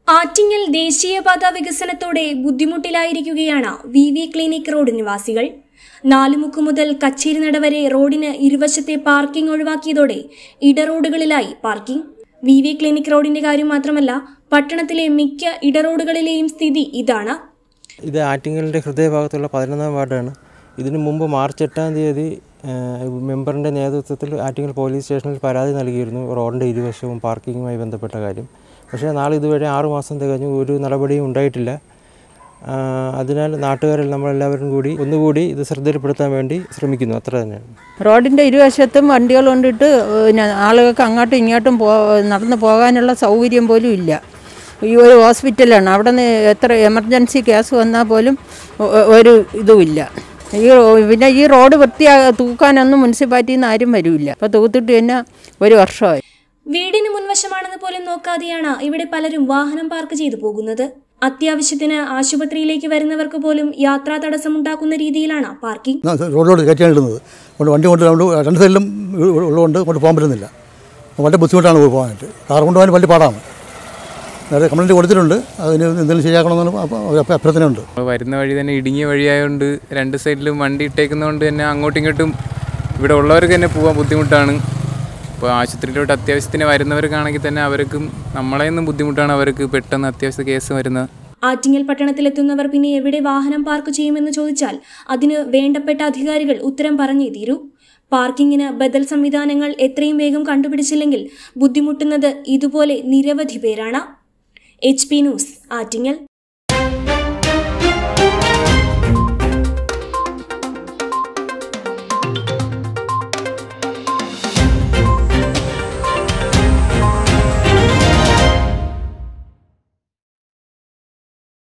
ആറ്റിങ്ങൽ ദേശീയപാത വികസനത്തോടെ ബുദ്ധിമുട്ടിലായിരിക്കുകയാണ് വി വി ക്ലിനിക് റോഡ് നിവാസികൾ നാലുമുക്ക് മുതൽ കച്ചേരിനട വരെ റോഡിന് ഇരുവശത്തെ പാർക്കിംഗ് ഒഴിവാക്കിയതോടെ ഇടറോഡുകളിലായി പാർക്കിംഗ് വി വി ക്ലിനിക് റോഡിന്റെ കാര്യം മാത്രമല്ല പട്ടണത്തിലെ മിക്ക ഇടറോഡുകളിലെയും സ്ഥിതി ഇതാണ് ഇത് ആറ്റിങ്ങലിൻ്റെ ഹൃദയഭാഗത്തുള്ള പതിനൊന്നാം വാർഡാണ് ഇതിനു മുമ്പ് മാർച്ച് എട്ടാം തീയതി ഏഹ്, മെമ്പറിൻ്റെ നേതൃത്വത്തിൽ ആറ്റിങ്ങൽ പോലീസ് സ്റ്റേഷനിൽ പരാതി നൽകിയിരുന്നു റോഡിൻ്റെ ഇരുവശവും പാർക്കിങ്ങുമായി ബന്ധപ്പെട്ട കാര്യം പക്ഷേ നാളെ ഇതുവരെ ആറു മാസം തികഞ്ഞു ഒരു നടപടിയും ഉണ്ടായിട്ടില്ല ആഹ്, അതിനാൽ നാട്ടുകാരിൽ നമ്മളെല്ലാവരും കൂടി ഒന്നുകൂടി ഇത് ശ്രദ്ധയിൽപ്പെടുത്താൻ വേണ്ടി ശ്രമിക്കുന്നു അത്ര തന്നെയാണ് റോഡിൻ്റെ ഇരുവശത്തും വണ്ടികൾ കൊണ്ടിട്ട് പിന്നെ ആളുകൾക്ക് അങ്ങോട്ടും ഇങ്ങോട്ടും പോ നടന്നു പോകാനുള്ള സൗകര്യം പോലും ഇല്ല ഈ ഒരു ഹോസ്പിറ്റലാണ് അവിടെ നിന്ന് എത്ര എമർജൻസി കേസ് വന്നാൽ പോലും ഒ- ഒരു ഇതുമില്ല ഈ റോ- പിന്നെ ഈ റോഡ് വൃത്തിയാ തൂക്കാനൊന്നും മുനിസിപ്പാലിറ്റിയിൽ നിന്ന് ആരും വരില്ല അപ്പോൾ തൂത്തിട്ട് തന്നെ ഒരു വർഷമായി വീടിന് മുൻവശമാണെന്ന് പോലും നോക്കാതെയാണ് ഇവിടെ പലരും വാഹനം പാർക്ക് ചെയ്തു പോകുന്നത് അത്യാവശ്യത്തിന് ആശുപത്രിയിലേക്ക് വരുന്നവർക്ക് പോലും യാത്രാ തടസ്സമുണ്ടാക്കുന്ന രീതിയിലാണ് പാർക്കിംഗ് ന- റോഡിലോട്ട് കയറ്റിയാണ് ഇടുന്നത് കൊണ്ട് വണ്ടി കൊണ്ട് കൊണ്ട് രണ്ട് സൈഡിലും ഉ- ഉ- ഉള്ളതുകൊണ്ട് കൊണ്ട് പോകാൻ പറ്റുന്നില്ല വളരെ ബുദ്ധിമുട്ടാണ് പോയി പോകാനായിട്ട് കാർ കൊണ്ടുപോകാൻ വലിയ പാടാണ് നേരെ കംപ്ലൈൻറ്റ് കൊടുത്തിട്ടുണ്ട് അതിന് എന്തെങ്കിലും ശരിയാക്കണമെന്നാണ് അഭ- ഒരു അഭ്യ- അഭ്യർത്ഥനയുണ്ട് നമ്മൾ വരുന്ന വഴി തന്നെ ഇടുങ്ങിയ വഴിയായതുകൊണ്ട് രണ്ട് സൈഡിലും വണ്ടി ഇട്ടേക്കുന്നതുകൊണ്ട് തന്നെ അങ്ങോട്ടും ഇങ്ങോട്ടും ഇവിടെ ഉള്ളവർക്ക് തന്നെ പോകാൻ ബുദ്ധിമുട്ടാണ് ഇപ്പോൾ ആശുപത്രിയിലോട്ട് അത്യാവശ്യത്തിന് വരുന്നവർക്കാണെങ്കിൽ തന്നെ അവർക്കും നമ്മളെ നിന്നും ബുദ്ധിമുട്ടാണ് അവർക്ക് പെട്ടെന്ന് അത്യാവശ്യ കേസ് വരുന്നത് ആറ്റിങ്ങൽ പട്ടണത്തിലെത്തുന്നവർ പിന്നെ എവിടെ വാഹനം പാർക്ക് ചെയ്യുമെന്ന് ചോദിച്ചാൽ അതിന് വേണ്ടപ്പെട്ട അധികാരികൾ ഉത്തരം പറഞ്ഞേ തീരൂ പാർക്കിങ്ങിന് ബദൽ സംവിധാനങ്ങൾ എത്രയും വേഗം കണ്ടുപിടിച്ചില്ലെങ്കിൽ ബുദ്ധിമുട്ടുന്നത് ഇതുപോലെ നിരവധി പേരാണ് എച്ച് പി ന്യൂസ് ആറ്റിങ്ങൽ